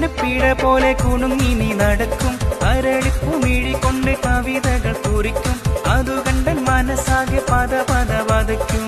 അരയെന്നെ പിഴ പോലെ കുണുങ്ങി നീ നടക്കും അരളിപ്പുമിഴി കൊണ്ട് കവിതകൾ കുറിക്കും അതു കണ്ടൻ മനസ്സാകെ പദ പദ വതയ്ക്കും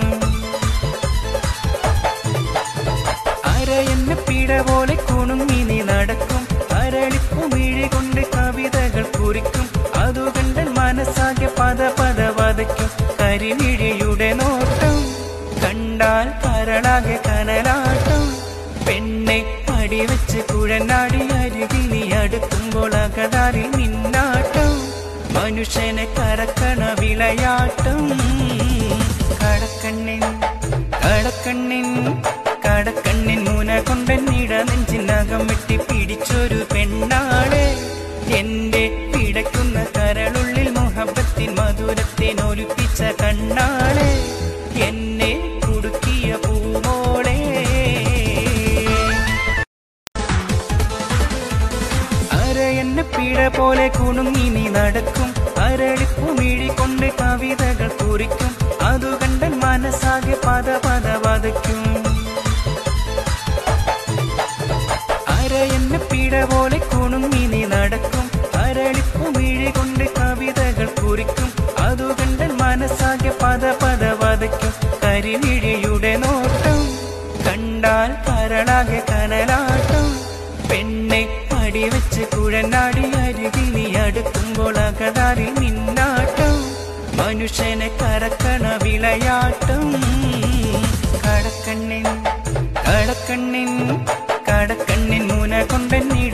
അരയെന്നെ പിഴ പോലെ കുണുങ്ങി നീ നടക്കും അരളിപ്പുമിഴി കൊണ്ട് കവിതകൾ കുറിക്കും അതു കണ്ടൻ മനസ്സാകെ പദ പദ വതയ്ക്കും കരിമിഴിയുടെ നോട്ടം കണ്ടാൽ കരളാകെ കനലാട്ടം പെണ്ണെ അടിവെച്ച് കുഴനാടി അരുകി നീ അടുക്കുമ്പോൾ അകതാരി നിന്നാട്ടം മനുഷ്യനെ കറക്കണ വിളയാട്ടം കടക്കണ്ണിൻ കടക്കണ്ണിൻ കടക്കണ്ണിൻ മൂന കൊണ്ടെന്നിട നെഞ്ചിനകം വെട്ടി പിടിച്ചൊരു പെണ്ണാളെ എന്റെ പിടയ്ക്കുന്ന കരളുള്ളിൽ മുഹബത്തിൻ മധുരത്തെ നൊലിപ്പിച്ച കണ്ണാളെ എന്നെ കുടുക്കിയ പൂമോളെ അര എന്നെ പിഴ പോലെ കുണുങ്ങി നീ നടക്കും അരളിപ്പുമിഴി കൊണ്ട് കവിതകൾ കുറിക്കും അതു കണ്ടൻ മനസ്സാകെ പദ പദ വതയ്ക്കും അര എന്നെ പിഴ പോലെ കുണുങ്ങി നീ നടക്കും അരളിപ്പുമിഴി കൊണ്ട് കവിതകൾ കുറിക്കും അതു കണ്ടൻ മനസ്സാകെ പദ പദ വതയ്ക്കും കരിമിഴിയുടെ നോട്ടം കണ്ടാൽ കരളാകെ കനലാട്ടം പെണ്ണെ അടിവെച്ച് കുഴനാടി അരുകി നീ അടുക്കുമ്പോൾ അകതാരി നിന്നാട്ടം മനുഷ്യനെ കറക്കണ വിളയാട്ടം കടക്കണ്ണിൻ കടക്കണ്ണിൻ കടക്കണ്ണിൻ മൂന കൊണ്ടെന്നിട